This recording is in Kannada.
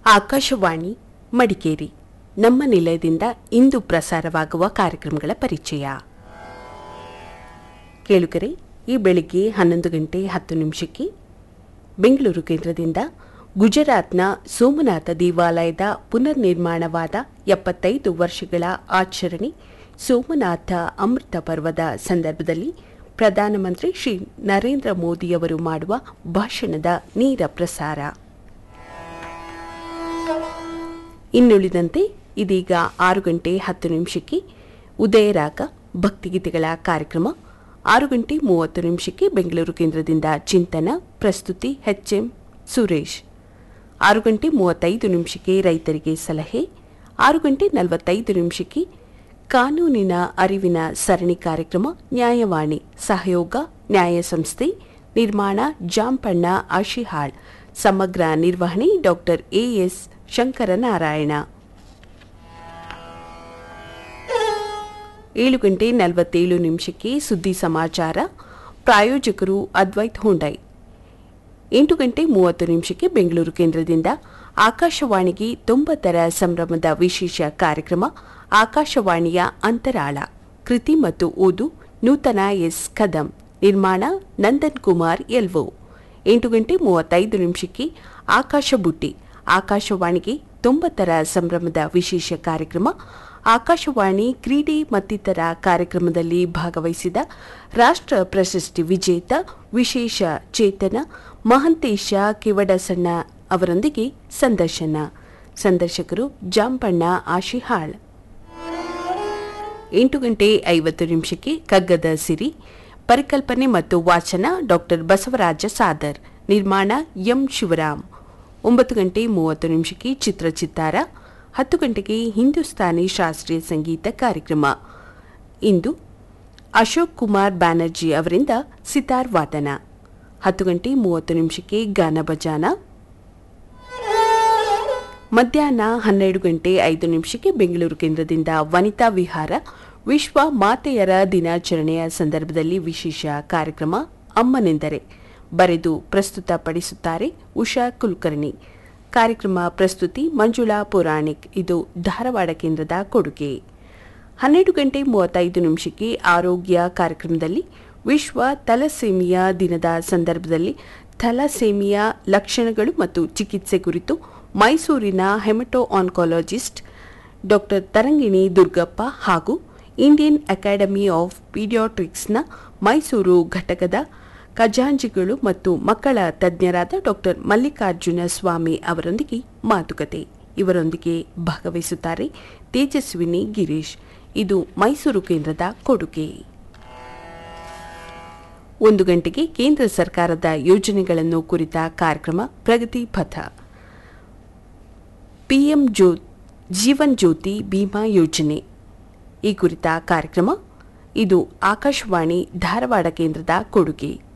ಆಕಾಶವಾಣಿ ಮಡಿಕೇರಿ ನಮ್ಮ ನಿಲಯದಿಂದ ಇಂದು ಪ್ರಸಾರವಾಗುವ ಕಾರ್ಯಕ್ರಮಗಳ ಪರಿಚಯ ಕೇಳುಗರೆ ಈ ಬೆಳಿಗ್ಗೆ ಹನ್ನೊಂದು ಗಂಟೆ ಹತ್ತು ನಿಮಿಷಕ್ಕೆ ಬೆಂಗಳೂರು ಕೇಂದ್ರದಿಂದ ಗುಜರಾತ್ನ ಸೋಮನಾಥ ದೇವಾಲಯದ ಪುನರ್ ನಿರ್ಮಾಣವಾದ ಎಪ್ಪತ್ತೈದು ವರ್ಷಗಳ ಆಚರಣೆ ಸೋಮನಾಥ ಅಮೃತ ಪರ್ವದ ಸಂದರ್ಭದಲ್ಲಿ ಪ್ರಧಾನಮಂತ್ರಿ ಶ್ರೀ ನರೇಂದ್ರ ಮೋದಿಯವರು ಮಾಡುವ ಭಾಷಣದ ನೇರ ಪ್ರಸಾರ ಇನ್ನುಳಿದಂತೆ ಇದೀಗ ಆರು ಗಂಟೆ ಹತ್ತು ನಿಮಿಷಕ್ಕೆ ಉದಯರಾಗ ಭಕ್ತಿಗೀತೆಗಳ ಕಾರ್ಯಕ್ರಮ ಆರು ಗಂಟೆ ಮೂವತ್ತು ನಿಮಿಷಕ್ಕೆ ಬೆಂಗಳೂರು ಕೇಂದ್ರದಿಂದ ಚಿಂತನ ಪ್ರಸ್ತುತಿ ಎಚ್ಎಂ ಸುರೇಶ್ ಆರು ಗಂಟೆ ಮೂವತ್ತೈದು ನಿಮಿಷಕ್ಕೆ ರೈತರಿಗೆ ಸಲಹೆ ಆರು ಗಂಟೆ ನಲವತ್ತೈದು ನಿಮಿಷಕ್ಕೆ ಕಾನೂನಿನ ಅರಿವಿನ ಸರಣಿ ಕಾರ್ಯಕ್ರಮ ನ್ಯಾಯವಾಣಿ ಸಹಯೋಗ ನ್ಯಾಯ ಸಂಸ್ಥೆ ನಿರ್ಮಾಣ ಜಾಂಪಣ್ಣ ಆಶಿಹಾಳ್ ಸಮಗ್ರ ನಿರ್ವಹಣೆ ಡಾಕ್ಟರ್ ಎಎಸ್ ಶಂಕರನಾರಾಯಣ ಏಳು ಗಂಟೆ ನಲವತ್ತೇಳು ನಿಮಿಷಕ್ಕೆ ಸುದ್ದಿ ಸಮಾಚಾರ ಪ್ರಾಯೋಜಕರು ಅದ್ವೈತ್ ಹುಂಡೈ ಎಂಟು ಗಂಟೆ ಮೂವತ್ತು ನಿಮಿಷಕ್ಕೆ ಬೆಂಗಳೂರು ಕೇಂದ್ರದಿಂದ ಆಕಾಶವಾಣಿಗೆ ತೊಂಬತ್ತರ ಸಂಭ್ರಮದ ವಿಶೇಷ ಕಾರ್ಯಕ್ರಮ ಆಕಾಶವಾಣಿಯ ಅಂತರಾಳ ಕೃತಿ ಮತ್ತು ಓದು ನೂತನ ಎಸ್ ಕದಂ ನಿರ್ಮಾಣ ನಂದನ್ ಕುಮಾರ್ ಎಲ್ವೋ ಎಂಟು ಗಂಟೆ ಮೂವತ್ತೈದು ನಿಮಿಷಕ್ಕೆ ಆಕಾಶ ಬುಟ್ಟಿ ಆಕಾಶವಾಣಿಗೆ ತೊಂಬತ್ತರ ಸಂಭ್ರಮದ ವಿಶೇಷ ಕಾರ್ಯಕ್ರಮ ಆಕಾಶವಾಣಿ ಕ್ರೀಡೆ ಮತ್ತಿತರ ಕಾರ್ಯಕ್ರಮದಲ್ಲಿ ಭಾಗವಹಿಸಿದ ರಾಷ್ಟ್ರ ಪ್ರಶಸ್ತಿ ವಿಜೇತ ವಿಶೇಷ ಚೇತನ ಮಹಂತೇಶ ಕಿವಡಸಣ್ಣ ಅವರೊಂದಿಗೆ ಸಂದರ್ಶನ ಸಂದರ್ಶಕರು ಜಾಂಪಣ್ಣ ಆಶಿಹಾಳ್ ಎಂಟು ಗಂಟೆ ಐವತ್ತು ನಿಮಿಷಕ್ಕೆ ಕಗ್ಗದ ಸಿರಿ ಪರಿಕಲ್ಪನೆ ಮತ್ತು ವಾಚನ ಡಾಕ್ಟರ್ ಬಸವರಾಜ ಸಾದರ್ ನಿರ್ಮಾಣ ಎಂ ಶಿವರಾಮ್ ಒಂಬತ್ತು ಗಂಟೆ ಮೂವತ್ತು ನಿಮಿಷಕ್ಕೆ ಚಿತ್ರಚಿತ್ತಾರ ಹತ್ತು ಗಂಟೆಗೆ ಹಿಂದೂಸ್ತಾನಿ ಶಾಸ್ತ್ರೀಯ ಸಂಗೀತ ಕಾರ್ಯಕ್ರಮ ಇಂದು ಅಶೋಕ್ ಕುಮಾರ್ ಬ್ಯಾನರ್ಜಿ ಅವರಿಂದ ಸಿತಾರ್ ವಾದನ ಹತ್ತು ಗಂಟೆ ಮೂವತ್ತು ನಿಮಿಷಕ್ಕೆ ಗಾನ ಭಜಾನ ಮಧ್ಯಾಹ್ನ ಹನ್ನೆರಡು ಗಂಟೆ ಐದು ನಿಮಿಷಕ್ಕೆ ಬೆಂಗಳೂರು ಕೇಂದ್ರದಿಂದ ವನಿತಾ ವಿಹಾರ ವಿಶ್ವ ಮಾತೆಯರ ದಿನಾಚರಣೆಯ ಸಂದರ್ಭದಲ್ಲಿ ವಿಶೇಷ ಕಾರ್ಯಕ್ರಮ ಅಮ್ಮನೆಂದರೆ ಬರೆದು ಪ್ರಸ್ತುತಪಡಿಸುತ್ತಾರೆ ಉಷಾ ಕುಲಕರ್ಣಿ ಕಾರ್ಯಕ್ರಮ ಪ್ರಸ್ತುತಿ ಮಂಜುಳಾ ಪುರಾಣಿಕ್ ಇದು ಧಾರವಾಡ ಕೇಂದ್ರದ ಕೊಡುಗೆ ಹನ್ನೆರಡು ಗಂಟೆ ಮೂವತ್ತೈದು ನಿಮಿಷಕ್ಕೆ ಆರೋಗ್ಯ ಕಾರ್ಯಕ್ರಮದಲ್ಲಿ ವಿಶ್ವ ಥಲಸೇಮಿಯಾ ದಿನದ ಸಂದರ್ಭದಲ್ಲಿ ಥಲಸೇಮಿಯಾ ಲಕ್ಷಣಗಳು ಮತ್ತು ಚಿಕಿತ್ಸೆ ಕುರಿತು ಮೈಸೂರಿನ hemato oncologist doctor Tarangini Durgappa ಹಾಗೂ ಇಂಡಿಯನ್ ಅಕಾಡೆಮಿ ಆಫ್ ಪೀಡಿಯಾಟ್ರಿಕ್ಸ್ನ ಮೈಸೂರು ಘಟಕದ ಖಜಾಂಜಿಗಳು ಮತ್ತು ಮಕ್ಕಳ ತಜ್ಞರಾದ ಡಾಕ್ಟರ್ ಮಲ್ಲಿಕಾರ್ಜುನ ಸ್ವಾಮಿ ಅವರೊಂದಿಗೆ ಮಾತುಕತೆ ಇವರೊಂದಿಗೆ ಭಾಗವಹಿಸುತ್ತಾರೆ ತೇಜಸ್ವಿನಿ ಗಿರೀಶ್ ಇದು ಮೈಸೂರು ಕೇಂದ್ರದ ಕೊಡುಗೆ ಒಂದು ಗಂಟೆಗೆ ಕೇಂದ್ರ ಸರ್ಕಾರದ ಯೋಜನೆಗಳನ್ನು ಕುರಿತ ಕಾರ್ಯಕ್ರಮ ಪ್ರಗತಿ ಪಥ ಪಿಎಂ ಜೋ ಜೀವನ್ ಜ್ಯೋತಿ ಬಿಮಾ ಯೋಜನೆ ಈ ಕುರಿತ ಕಾರ್ಯಕ್ರಮ ಇದು ಆಕಾಶವಾಣಿ ಧಾರವಾಡ ಕೇಂದ್ರದ ಕೊಡುಗೆ